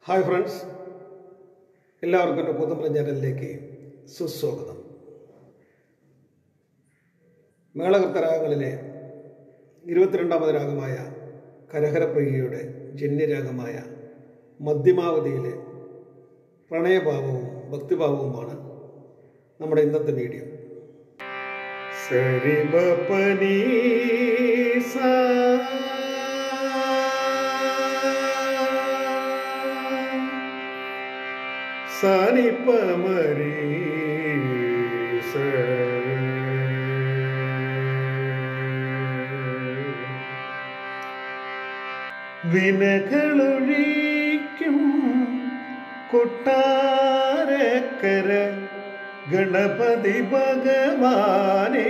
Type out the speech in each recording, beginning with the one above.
hi friends എല്ലാവർക്കും എൻ്റെ പുതുമല ചാനലിലേക്ക് സുസ്വാഗതം മേളകൃത്ത രാഗങ്ങളിലെ ഇരുപത്തിരണ്ടാമത് രാഗമായ കരഹരപ്രിയയുടെ ജന്യരാഗമായ മധ്യമാവതിയിലെ പ്രണയഭാവവും ഭക്തിഭാവവുമാണ് നമ്മുടെ ഇന്നത്തെ വീഡിയോ സരിബപ്പനീ സനിപ്പമരീ വിനകളൊഴിക്കും കൊട്ടാരക്കര ഗണപതി ഭഗവാനേ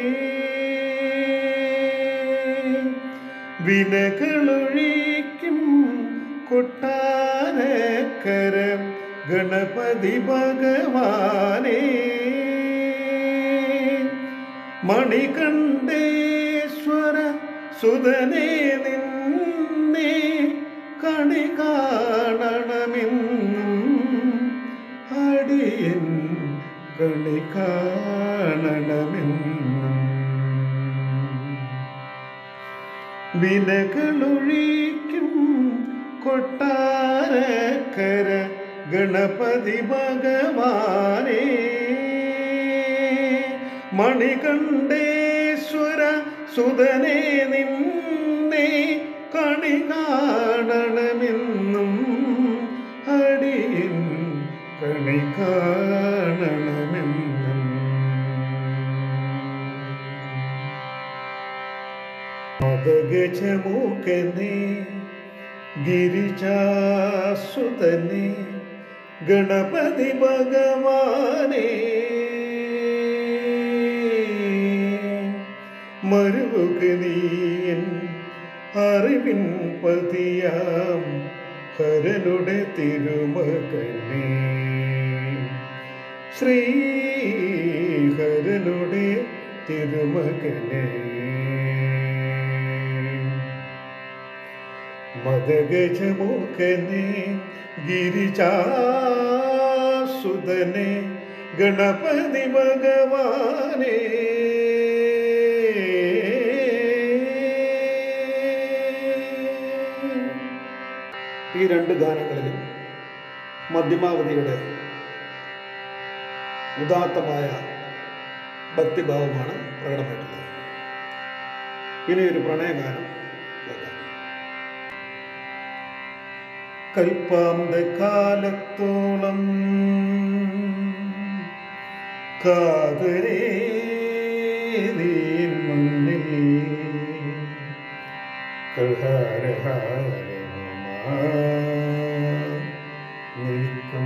വിനകളൊഴിക്കും കൊട്ടാരക്കര ഗണപതി ഭഗവാനേ മണികണ്ഠേശ്വര സുതനേ നിന്നെ കണി കാണണമെന്നും അടിയൻ കണി കാണണമെന്നും വിനകളൊഴിക്കും കൊട്ടാരക്കര ഗണപതി ഭഗവാനേ മണികണ്ഠേശ്വര സുതനേ നിന്നെ കണി കാണണമെന്നും അടിയൻ കണി കാണണമെന്നും മതഗജമുഖനെ ഗിരിജാസുതനെ ഗണപതി ഭഗവാനേ മരുകനീയൻ അറിവിൻ പതിയാം ഹരനുടെ തിരുമകനെ ശ്രീഹരനുടെ തിരുമകനെ മദഗജമുഖനെ ഗിരിജാസുതനെ ഗണപതി ഭഗവാനേ ഈ രണ്ട് ഗാനങ്ങളിലും മധ്യമാവതിയുടെ ഉദാത്തമായ ഭക്തിഭാവമാണ് പ്രകടമായിട്ടുള്ളത് ഇനി ഒരു പ്രണയഗാനം നോക്കാം കൽപ്പാന്ത കാലത്തോളം കാതരേ നീൻ മുന്നിൽ നിൽക്കും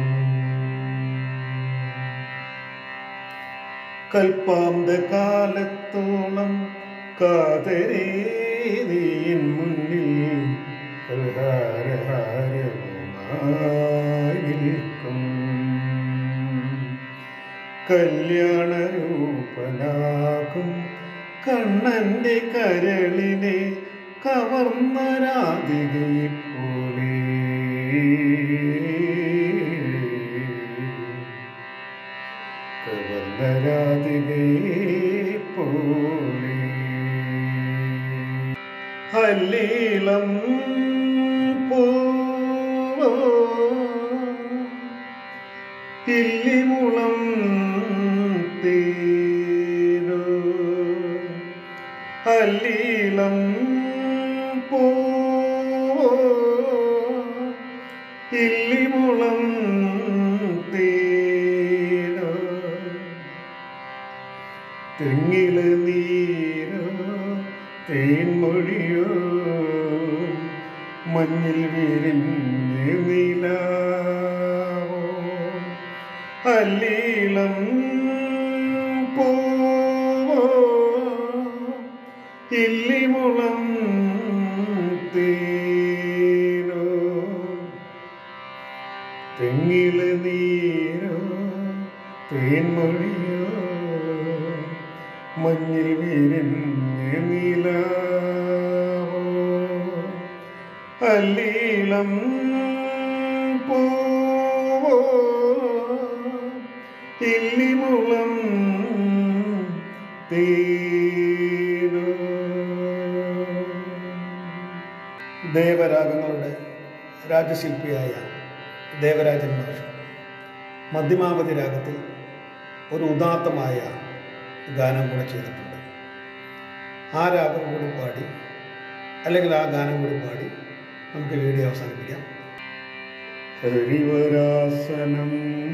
കൽപ്പാന്ത കാലത്തോളം കാതരേ നീൻ മുന്നിൽ നിൽക്കും കല്യാണരൂപനാകും കണ്ണന്റെ കരളിനെ കവർന്ന രാധികയെ പോലെ കവർന്ന രാധികയെ പോലെ ഹല്ലീളം പൂവോ ഇല്ലിമുളം തേനോ ഹല്ലീളം പൂവോ ഇല്ലിമുളം തേനോ തെങ്ങില് നീരോ തേൻമൊഴിയോ മഞ്ഞിൽ വിരിഞ്ഞ് നിലാവോ അല്ലീളം പൂവോ ഇല്ലിമുളം തേനോ തെങ്ങില് നീരോ തേൻമൊഴിയോ മഞ്ഞിൽ വിരിഞ്ഞ് നിലാവോ അല്ലീളം ഇല്ലിമുളം തേനോ ദേവരാഗങ്ങളുടെ രാജശില്പിയായ ദേവരാജൻ മാഷ് മധ്യമാവധി രാഗത്തിൽ ഒരു ഉദാത്തമായ ഗാനം കൂടെ ചെയ്തിട്ടുണ്ട് ആ രാഗം കൂടി പാടി അല്ലെങ്കിൽ ആ ഗാനം കൂടി പാടി നമുക്ക് വീഡിയോ അവസാനിപ്പിക്കാം ഹരിവരാസനം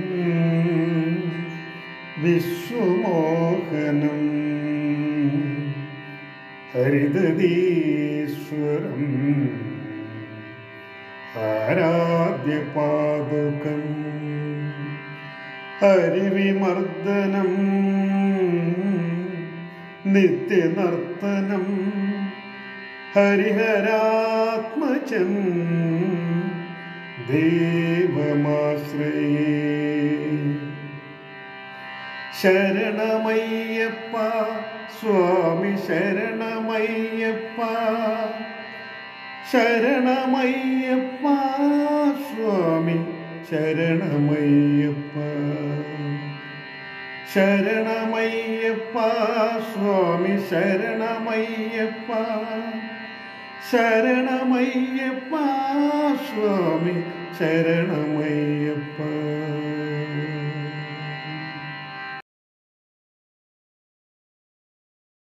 വിശ്വമോഹനം ഹരിതീശ്വരം ആരാധ്യപാദുകം ഹരിവിമർദ്ദനം നിത്യനർത്തനം ഹരിഹരാത്മജം ദേവമാശ്രയേ ശരണമയ്യപ്പ സ്വാമി ശരണമയ്യപ്പ ശരണമയ്യപ്പ സ്വാമി ശരണമയ്യപ്പ ശരണമയ്യപ്പ സ്വാമി ശരണമയ്യപ്പ ശരണമയ്യപ്പ സ്വാമി ശരണമയ്യപ്പ